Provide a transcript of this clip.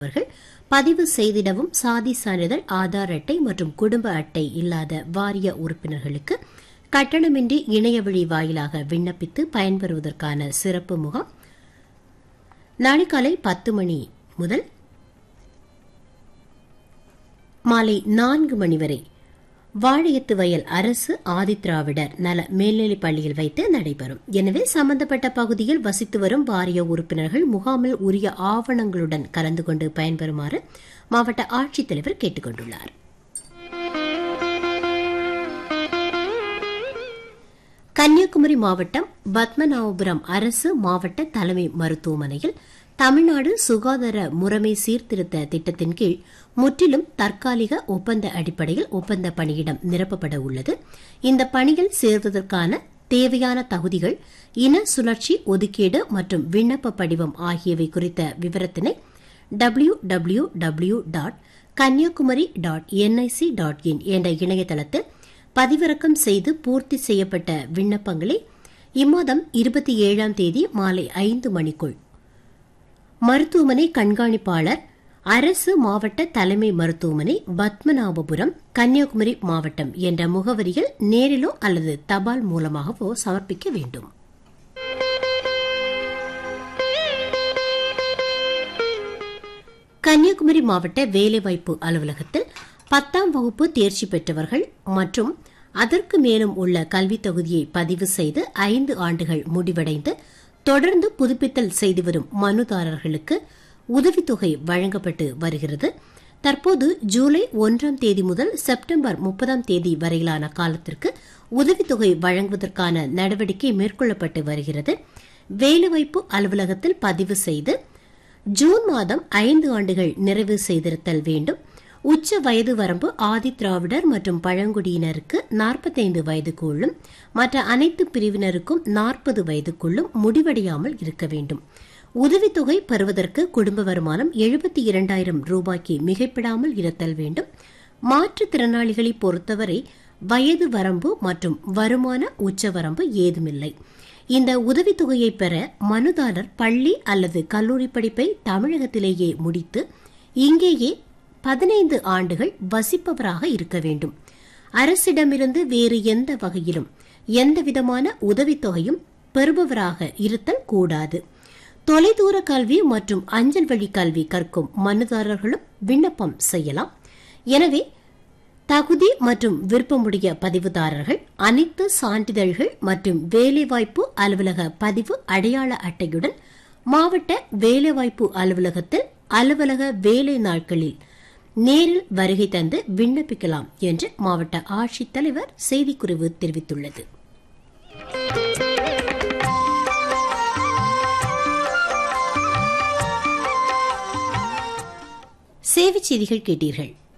அவர்கள் பதிவு செய்திடவும் சாதி சான்றிதழ் ஆதார் அட்டை மற்றும் குடும்ப அட்டை இல்லாத வாரிய உறுப்பினர்களுக்கு கட்டணமின்றி இணையவழி வாயிலாக விண்ணப்பித்து பயன்பெறுவதற்கான சிறப்பு முகாம் நாளை காலை பத்து மணி முதல் மாலை நான்கு மணி வரை வாழையத்து வயல் அரசு ஆதிதிராவிடர் நல மேல்நிலைப் பள்ளியில் வைத்து நடைபெறும் எனவே சம்பந்தப்பட்ட பகுதியில் வசித்து வரும் வாரிய உறுப்பினர்கள் முகாமில் உரிய ஆவணங்களுடன் கலந்து கொண்டு பயன்பெறுமாறு மாவட்ட ஆட்சித்தலைவர் கேட்டுக் கொண்டுள்ளார் கன்னியாகுமரி மாவட்டம் பத்மநாபபுரம் அரசு மாவட்ட தலைமை மருத்துவமனையில் தமிழ்நாடு சுகாதார முறைமை சீர்திருத்த திட்டத்தின் கீழ் முற்றிலும் தற்காலிக ஒப்பந்த அடிப்படையில் ஒப்பந்த பணியிடம் நிரப்பப்பட உள்ளது இந்த பணியில் சேர்வதற்கான தேவையான தகுதிகள் இன சுழற்சி ஒதுக்கீடு மற்றும் விண்ணப்ப படிவம் ஆகியவை குறித்த விவரத்தினை W W W dot Kanniyakumari dot NIC dot in என்ற இணையதளத்தில் பதிவிறக்கம் செய்து பூர்த்தி செய்யப்பட்ட விண்ணப்பங்களை இம்மாதம் இருபத்தி ஏழாம் தேதி மாலை ஐந்து மணிக்குள் மருத்துவமனை கண்காணிப்பாளர் அரசு மாவட்ட தலைமை மருத்துவமனை பத்மநாபபுரம் கன்னியாகுமரி மாவட்டம் என்ற முகவரியில் நேரிலோ அல்லது தபால் மூலமாகவோ சமர்ப்பிக்க வேண்டும் கன்னியாகுமரி மாவட்ட வேலைவாய்ப்பு அலுவலகத்தில் பத்தாம் வகுப்பு தேர்ச்சி பெற்றவர்கள் மற்றும் அதற்கு மேலும் உள்ள கல்வித் தொகுதியை பதிவு செய்து ஐந்து ஆண்டுகள் முடிவடைந்து தொடர்ந்து புதுப்பித்தல் செய்து வரும் மனுதாரர்களுக்கு உதவித்தொகை வழங்கப்பட்டு வருகிறது தற்போது ஜூலை ஒன்றாம் தேதி முதல் செப்டம்பர் முப்பதாம் தேதி வரையிலான காலத்திற்கு உதவித்தொகை வழங்குவதற்கான நடவடிக்கை மேற்கொள்ளப்பட்டு வருகிறது வேலைவாய்ப்பு அலுவலகத்தில் பதிவு செய்து ஜூன் மாதம் ஐந்து ஆண்டுகள் நிறைவு செய்திருத்தல் வேண்டும் உச்ச வயது வரம்பு ஆதி திராவிடர் மற்றும் பழங்குடியினருக்கு நாற்பத்தைந்து வயதுக்குள்ளும் மற்ற அனைத்து பிரிவினருக்கும் நாற்பது வயதுக்குள்ளும் முடிவடையாமல் இருக்க வேண்டும் உதவித்தொகை பெறுவதற்கு குடும்ப வருமானம் எழுபத்தி இரண்டாயிரம் ரூபாய்க்கு மிகைப்படாமல் இருத்தல் வேண்டும் மாற்றுத்திறனாளிகளை பொறுத்தவரை வயது வரம்பு மற்றும் வருமான உச்சவரம்பு ஏதுமில்லை இந்த உதவித்தொகையை பெற மனுதாரர் பள்ளி அல்லது கல்லூரி படிப்பை தமிழகத்திலேயே முடித்து இங்கேயே பதினைந்து ஆண்டுகள் வசிப்பவராக இருக்க வேண்டும் அரசிடமிருந்து வேறு எந்த வகையிலும் எந்தவிதமான உதவித்தொகையும் பெறுபவராக இருத்தல் கூடாது தொலைதூர கல்வி மற்றும் அஞ்சல் வழி கல்வி கற்கும் மனுதாரர்களும் விண்ணப்பம் செய்யலாம் எனவே தகுதி மற்றும் விருப்பமுடைய பதிவுதாரர்கள் அனைத்து சான்றிதழ்கள் மற்றும் வேலைவாய்ப்பு அலுவலக பதிவு அடையாள அட்டையுடன் மாவட்ட வேலைவாய்ப்பு அலுவலகத்தில் அலுவலக வேலை நாட்களில் நேரில் வருகை தந்து விண்ணப்பிக்கலாம் என்று மாவட்ட ஆட்சித்தலைவர் செய்திக்குறிவு தெரிவித்துள்ளது சேவைச் செய்திகள் கேட்டீர்கள்